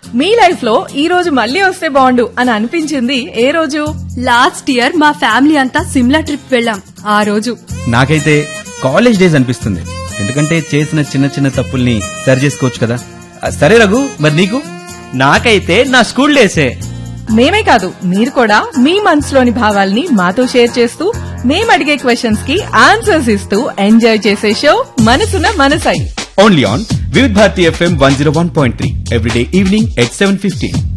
మీ life లో ఈ రోజు మళ్ళీ వస్తే బాగుండు అని అనిపించింది ఏ రోజు లాస్ట్ ఇయర్ మా ఫ్యామిలీ అంతా సిమ్లా ట్రిప్ వెళ్ళాం ఆ రోజు నాకైతే కాలేజ్ డేస్ అనిపిస్తుంది ఎందుకంటే చేసిన చిన్న చిన్న తప్పుల్ని సరి చేసుకోవచ్చు కదా ఆ, సరే రఘు మరి నీకు నాకైతే నా స్కూల్ డేసే మేమే కాదు మీరు కూడా మీ మనసులోని భావాల్ని మాతో షేర్ చేస్తూ మేము అడిగే క్వశ్చన్స్ కి ఆన్సర్స్ ఇస్తూ ఎంజాయ్ చేసే షో మనసున మనసై only on Vividh Bharati FM one zero one point three everyday evening at seven fifteen